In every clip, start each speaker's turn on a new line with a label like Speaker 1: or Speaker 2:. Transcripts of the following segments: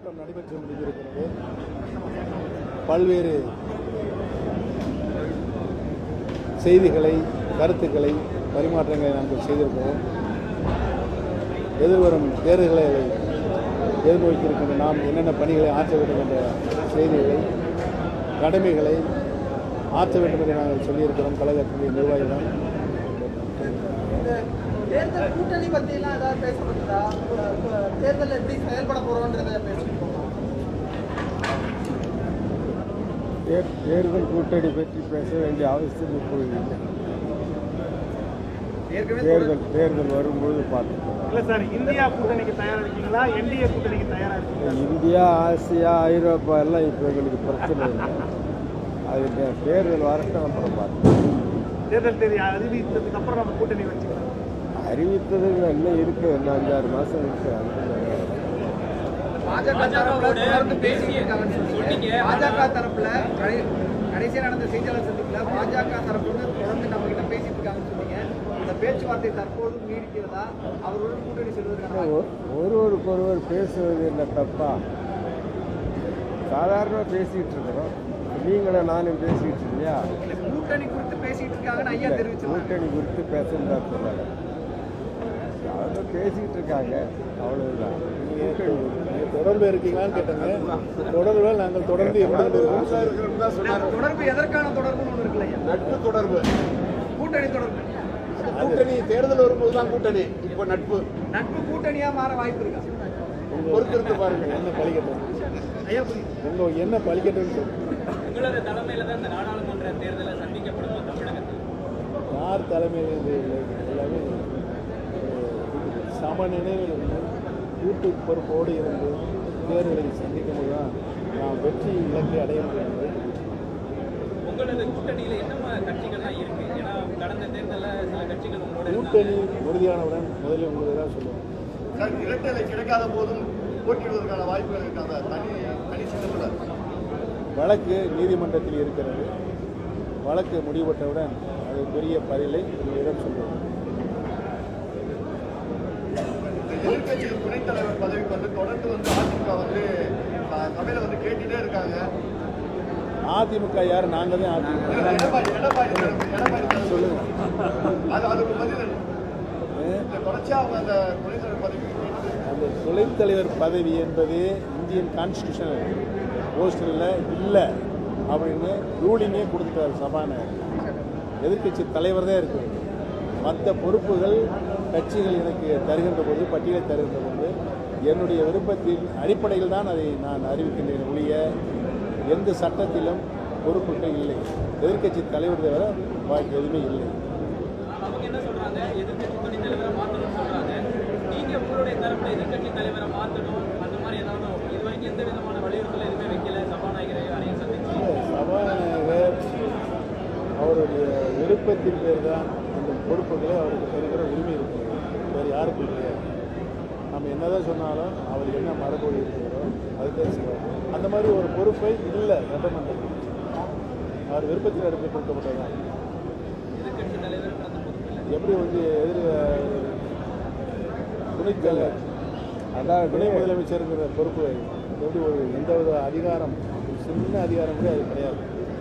Speaker 1: கூட்டம் நடைபெற்று முடிந்திருக்கிறது பல்வேறு செய்திகளை கருத்துக்களை பரிமாற்றங்களை நாங்கள் செய்திருக்கிறோம் எதிர்வரும் தேர்தல்களை எதிர்நோக்கியிருக்கின்ற நாம் என்னென்ன பணிகளை ஆற்ற வேண்டும் என்ற செய்திகளை கடமைகளை ஆற்ற வேண்டும் என்று நாங்கள் சொல்லியிருக்கிறோம் கழகத்தினுடைய நிர்வாகிகள்
Speaker 2: இந்த தேர்தல் கூட்டணி பத்தியெல்லாம் ஏதாவது பேசப்பட்டதா தேர்தல் எப்படி செயல்பட போறோன்றத பேசிருக்கோம்
Speaker 3: தேர்- தேர்தல் கூட்டணி பற்றி பேச வேண்டிய அவசியம் இப்பொழுது இல்லை தேர்தல் தேர்தல் வரும்பொழுது பார்த்துக்கலாம்
Speaker 4: இல்ல சார் இந்தியா கூட்டணிக்கு தயாரா இருக்கீங்களா என்டிஏ கூட்டணிக்கு தயாரா இருக்கீங்களா
Speaker 3: இந்தியா ஆசியா ஐரோப்பா எல்லாம் இப்போ எங்களுக்கு பிரச்சனை இல்லை அது தே- தேர்தல் வரட்டும் அப்புறம் பார்த்து
Speaker 4: தேர்தல் தேதி அறிவித்ததுக்கு அப்புறம் நம்ம கூட்டணி வச்சுக்கலாம்
Speaker 3: அறிவித்தது இன்னும் இருக்கு இன்னும் அஞ்சாறு மாதம் இருக்கு அதுக்கு
Speaker 2: பாஜக தரப்புல தொடர்ந்து பேசிட்டு இருக்காங்கன்னு சொன்னீங்க பாஜக தரப்புல கடை- கடைசியா நடந்த செய்தியாளர் சந்திப்புல பாஜக தரப்புல இருந்து தொடர்ந்து நம்ம கிட்ட பேசிட்டு இருக்காங்கன்னு சொன்னீங்க இந்த பேச்சுவார்த்தை தற்போதும் நீடிக்கிறதா அவருடன் கூட்டணி செல்வதற்கான வாய்ப்பு
Speaker 3: ஒ- ஒருவருக்கு ஒருவர் பேசுவது என்ன தப்பா சாதாரணமாக பேசிகிட்டு இருக்கிறோம் நீங்களும் நானும் பேசிகிட்டு இல்லையா
Speaker 2: இல்ல, கூட்டணி குறித்து பேசிட்டு இருக்காங்கன்னு ஐயா தெரிவிச்சிருக்காங்க
Speaker 3: கூட்டணி குறித்து பேசுறதா சொன்னாங்க அவங்க பேசிக்கிட்டு இருக்காங்க அவ்வளவுதான் கூட்டணி குறித்து.
Speaker 1: நீங்கள் தொடர்பு இருக்கீங்களான்னு கேட்டாங்க தொடர்புல நாங்கள் தொடர்ந்து இருந்து
Speaker 2: தொடர்பு எதற்கான தொடர்புன்னு ஒண்ணு இருக்குல்ல ஐயா
Speaker 5: நட்பு தொடர்பு
Speaker 2: கூட்டணி தொடர்பு
Speaker 5: கூட்டணி தேர்தல் வரும்போது தான் கூட்டணி இப்போ நட்பு
Speaker 2: நட்பு கூட்டணியா மாற வாய்ப்பு இருக்கா
Speaker 5: பொறுத்திருந்து பாருங்க
Speaker 1: என்ன பழிக்கட்டும்
Speaker 2: ஐயா புரியுது
Speaker 1: உங்க என்ன பழிக்கட்டும்னு சொல்லுங்க
Speaker 6: உங்களோட தலைமையில தான் இந்த நாடாளுமன்ற தேர்தலை சந்திக்கப்படுமா தமிழகத்தில்
Speaker 1: யார் தலைமையில் இது இல்லை. எல்லாமே அஹ், சம நினைவில் இருந்து கூட்டு பொறுப்போடு இருந்து தேர்தலை சந்திக்கும் போது தான் நாம் வெற்றி இலக்கை அடைய முடியும்
Speaker 6: உங்களோட கூட்டணியில என்ன ம- கட்சிகள்லாம் இருக்கு ஏன்னா கடந்த தேர்தலில் சில கட்சிகள் உங்களோட
Speaker 1: கூட்டணி உறுதியானவுடன் முதலில் உங்களுக்கு தான் சொல்லுவோம்
Speaker 5: சார் இரட்டலை கிடைக்காத போதும் போட்டியிடுவதற்கான வாய்ப்புகள் இருக்காங்க தனி தனி சின்னத்தில்
Speaker 1: வழக்கு நீதிமன்றத்தில் இருக்கிறது வழக்கு முடிவுற்றவுடன் அது பெரிய பதிலை உங்களிடம் சொல்லுவோம்
Speaker 5: இந்த எதிர்க்கட்சி துணைத் தலைவர் பதவிக்கு வந்து தொடர்ந்து வந்து அதிமுக வந்து அஹ், சபையில வந்து கேட்டுட்டே இருக்காங்க
Speaker 1: அதிமுக யார் நாங்கள் தான் அதிமுக
Speaker 5: எடப்பாடி எடப்பாடி தரப்பு- எடப்பாடி தரப்பு.
Speaker 1: சொல்லுங்க
Speaker 5: அது அதுக்கு பதில் என்ன?
Speaker 1: அஹ்,
Speaker 5: இந்த தொடர்ச்சியா அவங்க அந்த துணைத் தலைவர் பதவிக்கு கேட்டு
Speaker 1: அந்த துணைத் தலைவர் பதவி என்பது இந்தியன் கான்ஸ்டியூஷன் போஸ்டரில் இல்லை அப்படின்னு ரூலிங்கே கொடுத்துட்டார் சபாநாயகர் எதிர்க்கட்சி தலைவர் தான் இருக்குது மற்ற பொறுப்புகள் கட்சிகள் எனக்கு தருகின்ற போது பட்டியலை தருகின்ற போது என்னுடைய விருப்பத்தின் அடிப்படையில் தான் அதை நான் அறிவிக்கின்றேன் ஒழிய எந்த சட்டத்திலும் பொறுப்புகள் இல்லை எதிர்க்கட்சி தலைவர் தவிர பாக்கி எதுவுமே இல்லை
Speaker 6: அவங்க என்ன சொல்றாங்க எதிர்க்கட்சி துணைத் தலைவரை மாற்றணும்னு சொல்றாங்க நீங்க உங்களுடைய தரப்புல எதிர்க்கட்சி தலைவரை மாற்றணும் அந்த மாதிரி ஏதாவது இது வரைக்கும் எந்த விதமான வலியுறுத்தல் எதுவுமே வைக்கல சபாநாயகரை யாரையும் சந்திச்சு
Speaker 1: சபாநாயகர் அவருடைய விருப்பத்தின் பேர் தான் அந்த பொறுப்புகளை அவருக்கு தருகிற உரிமை இருக்கிறது வேறு யாருக்கும் கிடையாது நம்ம என்னதான் சொன்னாலும் அவர் என்ன மரபொழி இருக்கிறதோ அதுதான் செய்வார் அந்த மாதிரி ஒரு பொறுப்பை இல்லை சட்டமன்றத்தில் அவர் விருப்பத்தில் எடுத்து கொடுக்கப்பட்டதான்
Speaker 6: எதிர்க்கட்சி தலைவர் அந்த பொறுப்பில்
Speaker 1: எப்படி வந்து எதிர் துணைத் தலைவர்
Speaker 3: அதாவது
Speaker 1: துணை முதலமைச்சருங்கிற பொறுப்பு எப்படி ஒரு எந்த ஒரு அதிகாரம் ஒரு சின்ன அதிகாரம் கூட அது கிடையாது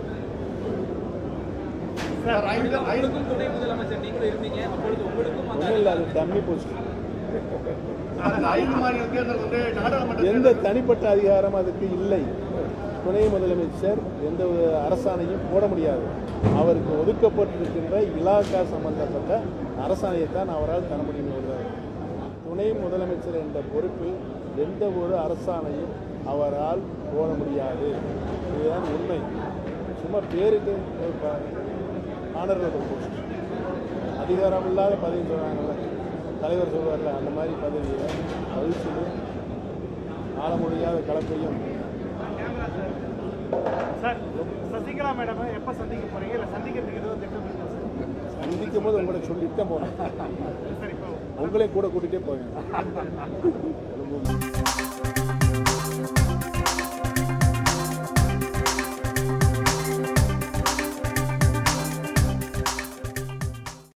Speaker 5: சார் ஐந்து ஐந்து
Speaker 6: உங்களுக்கும் துணை முதலமைச்சர் நீங்களும் இருந்தீங்க அப்பொழுது உங்களுக்கும் அந்த
Speaker 1: ஒன்றும் இல்லை அது டம்மி போஸ்ட்
Speaker 5: அந்த ஐந்து மாநில தேர்தல் வந்து நாடாளுமன்ற
Speaker 1: எந்த தனிப்பட்ட அதிகாரம் அதுக்கு இல்லை துணை முதலமைச்சர் எந்த ஒரு அரசாணையும் போட முடியாது அவருக்கு ஒதுக்கப்பட்டிருக்கின்ற இலாக்கா சம்பந்தப்பட்ட அரசாணையை தான் அவரால் தர முடியும் என்கிறார். துணை முதலமைச்சர் என்ற பொறுப்பில் எந்த ஒரு அரசாணையும் அவரால் போட முடியாது இதுதான் உண்மை சும்மா பேருக்கு ஆனரபிள் போஸ்ட் அதிகாரம் இல்லாத பதவி சொல்கிறாங்கல்ல தலைவர் சொல்வார்ல அந்த மாதிரி பதவியை வகிச்சது ஆள முடியாத கலப்பையும்
Speaker 4: சார் சசிகலா மேடம் எப்ப சந்திக்க போறீங்க இல்ல சந்திக்கிறதுக்கு ஏதோ திட்டம் இருக்கா சார்
Speaker 1: சந்திக்கும் போது உங்களை சொல்லிட்டு தான் போனேன்
Speaker 4: சார் இப்போ
Speaker 1: உங்களையும் கூட கூட்டிகிட்டே போவேன்